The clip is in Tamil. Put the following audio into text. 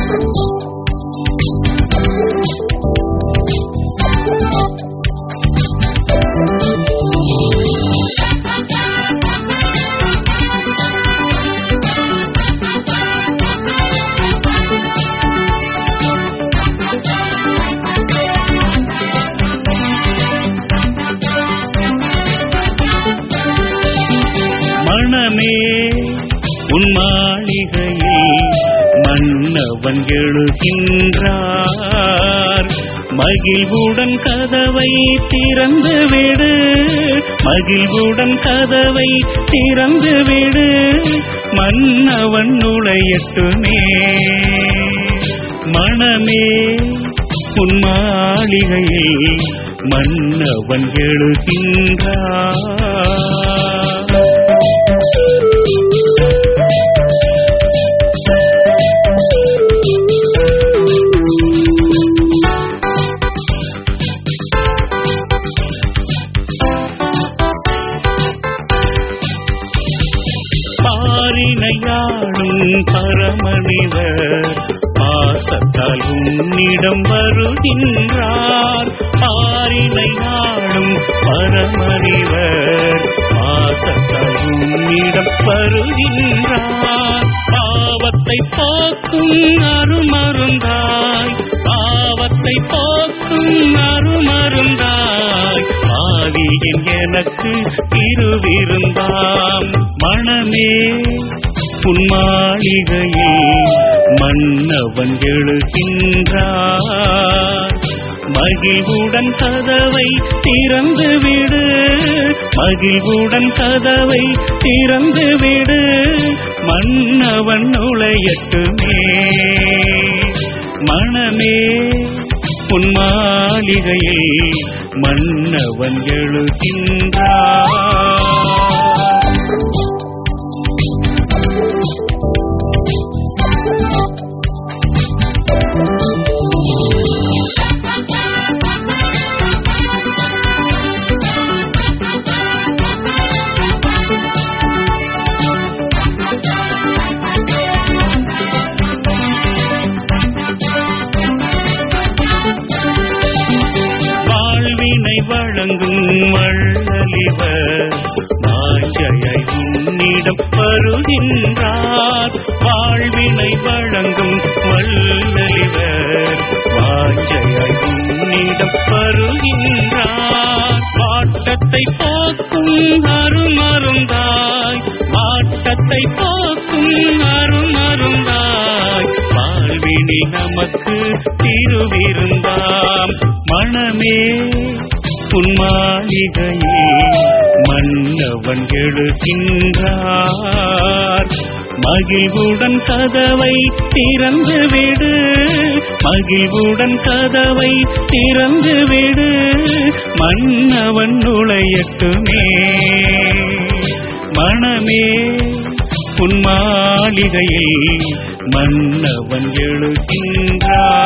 மனமே உன் மாளிகையில் மன்னவன் எழுகின்றார் மகிழ்வுடன் கதவை திறந்து விடு மகிழ்வுடன் கதவை திறந்து விடு மன்னவன் நுழையட்டுமே மனமே உன் மாளிகையில் மன்னவன் எழுகின்றார் பாரினையாடும் பரமனிவர் பாசத்தால் உன்னிடம் வருகின்றார் பாரினையாடும் பரமனிவர் பாசத்தால் உன்னிடம் வருகின்றார் பாவத்தை போக்கும் அருமருந்தாய் பாவத்தை போக்கும் அருமருந்தாய் பாவியின் எனக்கு திருவிருந்தாம் மனமே புன்மாளிகையே மன்னவன் எழுகின்றார் மகிழ்வுடன் கதவை திறந்து விடு மகிழ்வுடன் கதவை திறந்து விடு மன்னவன் நுழையட்டுமே மனமே உன் மாளிகையே மன்னவன் எழுகின்றார் வாழ்வினை வழங்கும் வள்ளலிவர் வாஞ்சையை உன்னிடம் வருகின்றார் வாழ்வினை வழங்கும் வள்ளலிவர் வாஞ்சையை உன்னிடம் வருகின்றார் வாட்டத்தை போக்கும் அருமருந்தாய் வாட்டத்தை போக்கும் அருமருந்தாய் வாழ்வினை நமக்கு திருவிருந்தாம் மனமே புன்மாளிகையே மன்னவன் எழுகின்றார் மகிழ்வுடன் கதவை திறந்து விடு மகிழ்வுடன் கதவை திறந்து விடு மன்னவன் நுழையட்டுமே மனமே உன் மாளிகையில் மன்னவன் எழுகின்றார்